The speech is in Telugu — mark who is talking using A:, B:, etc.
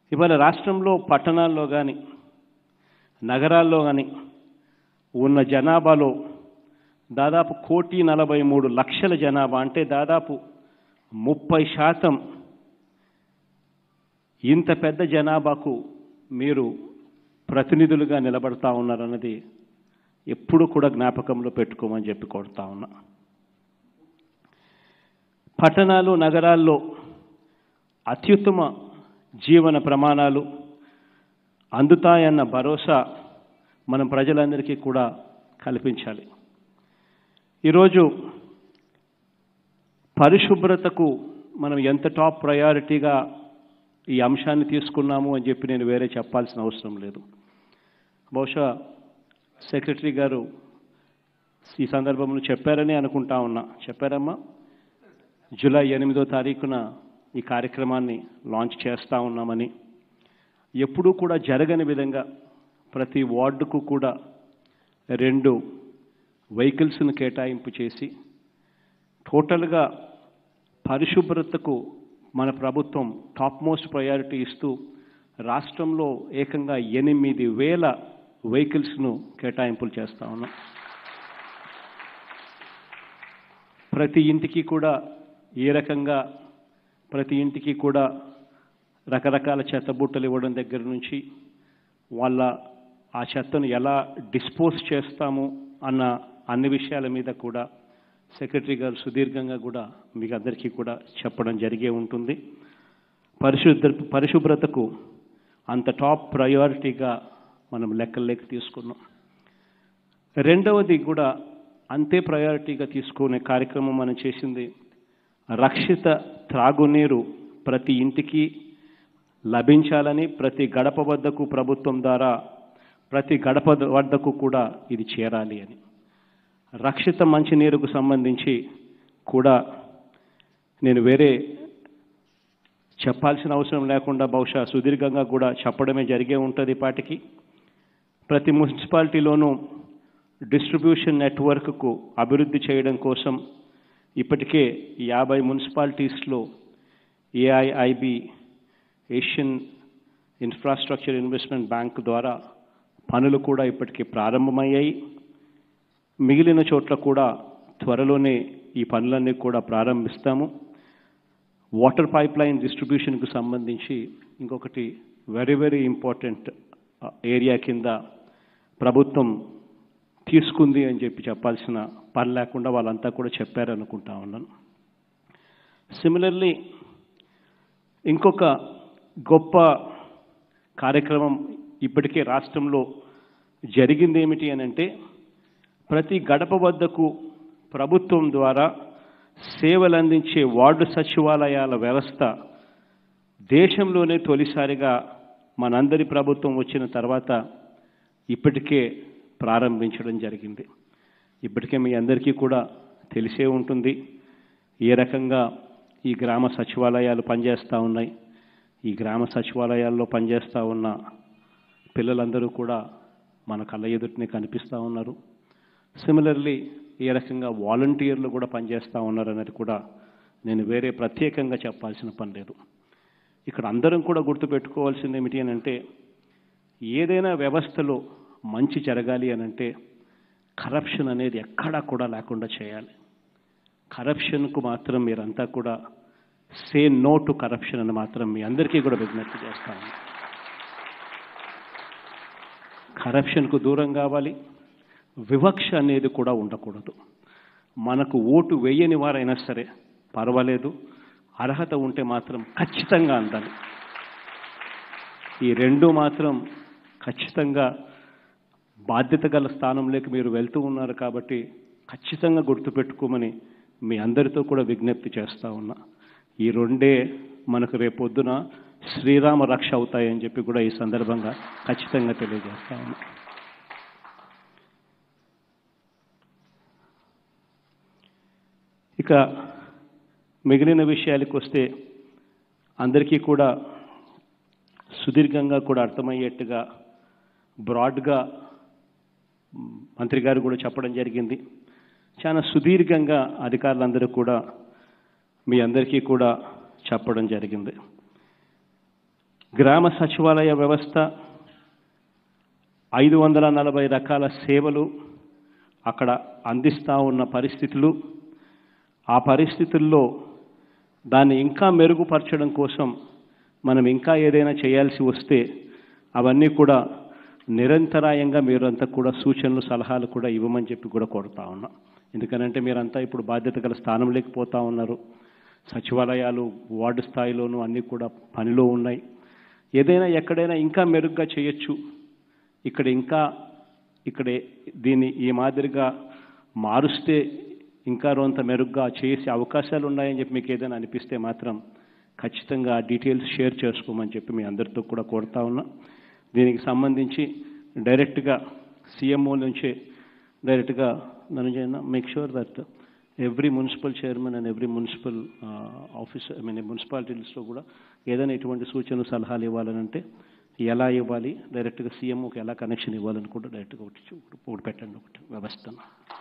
A: ఇవాళ రాష్ట్రంలో పట్టణాల్లో కానీ నగరాల్లో కానీ ఉన్న జనాభాలో దాదాపు కోటి నలభై మూడు లక్షల జనాభా అంటే దాదాపు ముప్పై శాతం ఇంత పెద్ద జనాభాకు మీరు ప్రతినిధులుగా నిలబడతా ఉన్నారన్నది ఎప్పుడు కూడా జ్ఞాపకంలో పెట్టుకోమని చెప్పి కొడతా ఉన్నా పట్టణాలు నగరాల్లో అత్యుత్తమ జీవన ప్రమాణాలు అందుతాయన్న భరోసా మనం ప్రజలందరికీ కూడా కల్పించాలి ఈరోజు పరిశుభ్రతకు మనం ఎంత టాప్ ప్రయారిటీగా ఈ అంశాన్ని తీసుకున్నాము అని చెప్పి నేను వేరే చెప్పాల్సిన అవసరం లేదు బహుశా సెక్రటరీ గారు ఈ సందర్భంలో చెప్పారని అనుకుంటా ఉన్నా చెప్పారమ్మా జూలై ఎనిమిదో తారీఖున ఈ కార్యక్రమాన్ని లాంచ్ చేస్తూ ఉన్నామని ఎప్పుడూ కూడా జరగని విధంగా ప్రతి వార్డుకు కూడా రెండు వెహికల్స్ను కేటాయింపు చేసి టోటల్గా పరిశుభ్రతకు మన ప్రభుత్వం టాప్ మోస్ట్ ప్రయారిటీ ఇస్తూ రాష్ట్రంలో ఏకంగా ఎనిమిది వేల వెహికల్స్ను కేటాయింపులు చేస్తా ఉన్నాం ప్రతి ఇంటికి కూడా ఏ రకంగా ప్రతి ఇంటికి కూడా రకరకాల చెత్త బుట్టలు ఇవ్వడం దగ్గర నుంచి వాళ్ళ ఆ చెత్తను ఎలా డిస్పోజ్ చేస్తాము అన్న అన్ని విషయాల మీద కూడా సెక్రటరీ గారు సుదీర్ఘంగా కూడా మీకు అందరికీ కూడా చెప్పడం జరిగే ఉంటుంది పరిశుద్ధ పరిశుభ్రతకు అంత టాప్ ప్రయారిటీగా మనం లెక్కల్లోకి తీసుకున్నాం రెండవది కూడా అంతే ప్రయారిటీగా తీసుకునే కార్యక్రమం మనం చేసింది రక్షిత త్రాగునీరు ప్రతి ఇంటికి లభించాలని ప్రతి గడప వద్దకు ప్రభుత్వం ద్వారా ప్రతి గడప వద్దకు కూడా ఇది చేరాలి అని రక్షిత మంచినీరుకు సంబంధించి కూడా నేను వేరే చెప్పాల్సిన అవసరం లేకుండా బహుశా సుదీర్ఘంగా కూడా చెప్పడమే జరిగే ఉంటుంది పాటికి ప్రతి మున్సిపాలిటీలోనూ డిస్ట్రిబ్యూషన్ నెట్వర్క్కు అభివృద్ధి చేయడం కోసం ఇప్పటికే యాభై మున్సిపాలిటీస్లో AIIB Asian infrastructure investment bank ద్వారా పనులు కూడా ఇప్పటికే ప్రారంభమయ్యాయి మిగిలిన చోట్ల కూడా త్వరలోనే ఈ పనులన్నీ కూడా ప్రారంభిస్తాము వాటర్ పైప్ లైన్ డిస్ట్రిబ్యూషన్కు సంబంధించి ఇంకొకటి వెరీ వెరీ ఇంపార్టెంట్ ఏరియా కింద ప్రభుత్వం తీసుకుంది అని చెప్పి చెప్పాల్సిన పని లేకుండా వాళ్ళంతా కూడా చెప్పారనుకుంటా ఉన్నాను సిమిలర్లీ ఇంకొక గొప్ప కార్యక్రమం ఇప్పటికే రాష్ట్రంలో జరిగింది ఏమిటి అని అంటే ప్రతి గడప వద్దకు ప్రభుత్వం ద్వారా సేవలు అందించే వార్డు సచివాలయాల వ్యవస్థ దేశంలోనే తొలిసారిగా మనందరి ప్రభుత్వం వచ్చిన తర్వాత ఇప్పటికే ప్రారంభించడం జరిగింది ఇప్పటికే మీ అందరికీ కూడా తెలిసే ఉంటుంది ఏ రకంగా ఈ గ్రామ సచివాలయాలు పనిచేస్తూ ఉన్నాయి ఈ గ్రామ సచివాలయాల్లో పనిచేస్తూ ఉన్న పిల్లలందరూ కూడా మన కళ్ళ ఎదుటినే కనిపిస్తూ ఉన్నారు సిమిలర్లీ ఏ రకంగా వాలంటీర్లు కూడా పనిచేస్తూ ఉన్నారు అనేది కూడా నేను వేరే ప్రత్యేకంగా చెప్పాల్సిన పని లేదు ఇక్కడ అందరం కూడా గుర్తుపెట్టుకోవాల్సింది ఏమిటి అని అంటే ఏదైనా వ్యవస్థలో మంచి జరగాలి అని అంటే కరప్షన్ అనేది ఎక్కడా కూడా లేకుండా చేయాలి కరప్షన్కు మాత్రం మీరంతా కూడా సే నో టు కరప్షన్ అని మాత్రం మీ అందరికీ కూడా విజ్ఞప్తి చేస్తాను కరప్షన్కు దూరం కావాలి వివక్ష అనేది కూడా ఉండకూడదు మనకు ఓటు వేయని వారైనా సరే పర్వాలేదు అర్హత ఉంటే మాత్రం ఖచ్చితంగా అందాలి ఈ రెండు మాత్రం ఖచ్చితంగా బాధ్యత గల స్థానంలోకి మీరు వెళ్తూ ఉన్నారు కాబట్టి ఖచ్చితంగా గుర్తుపెట్టుకోమని మీ అందరితో కూడా విజ్ఞప్తి చేస్తూ ఉన్నా ఈ రెండే మనకు రేపొద్దున శ్రీరామ రక్ష అవుతాయని చెప్పి కూడా ఈ సందర్భంగా ఖచ్చితంగా తెలియజేస్తా ఉన్నా ఇక మిగిలిన విషయాలకు వస్తే అందరికీ కూడా సుదీర్ఘంగా కూడా అర్థమయ్యేట్టుగా బ్రాడ్గా మంత్రి గారు కూడా చెప్పడం జరిగింది చాలా సుదీర్ఘంగా అధికారులందరూ కూడా మీ అందరికీ కూడా చెప్పడం జరిగింది గ్రామ సచివాలయ వ్యవస్థ ఐదు వందల నలభై రకాల సేవలు అక్కడ అందిస్తూ ఉన్న పరిస్థితులు ఆ పరిస్థితుల్లో దాన్ని ఇంకా మెరుగుపరచడం కోసం మనం ఇంకా ఏదైనా చేయాల్సి వస్తే అవన్నీ కూడా నిరంతరాయంగా మీరంతా కూడా సూచనలు సలహాలు కూడా ఇవ్వమని చెప్పి కూడా కోరుతా ఉన్నా ఎందుకనంటే మీరంతా ఇప్పుడు బాధ్యత గల స్థానం లేకపోతా ఉన్నారు సచివాలయాలు వార్డు స్థాయిలోనూ అన్నీ కూడా పనిలో ఉన్నాయి ఏదైనా ఎక్కడైనా ఇంకా మెరుగ్గా చేయొచ్చు ఇక్కడ ఇంకా ఇక్కడే దీన్ని ఈ మాదిరిగా మారుస్తే ఇంకా రొంత మెరుగ్గా చేసే అవకాశాలు ఉన్నాయని చెప్పి మీకు ఏదైనా అనిపిస్తే మాత్రం ఖచ్చితంగా ఆ డీటెయిల్స్ షేర్ చేసుకోమని చెప్పి మీ అందరితో కూడా కోరుతా ఉన్నా దీనికి సంబంధించి డైరెక్ట్గా సీఎంఓ నుంచే డైరెక్ట్గా నన్ను make sure that every municipal chairman and every municipal office I mean మున్సిపాలిటీస్లో కూడా ఏదైనా ఎటువంటి సూచనలు సలహాలు ఇవ్వాలనంటే ఎలా ఇవ్వాలి డైరెక్ట్గా సీఎంఓకి ఎలా కనెక్షన్ ఇవ్వాలని కూడా డైరెక్ట్గా ఒకటి చూ- ఒకటి పెట్టండి ఒకటి వ్యవస్థను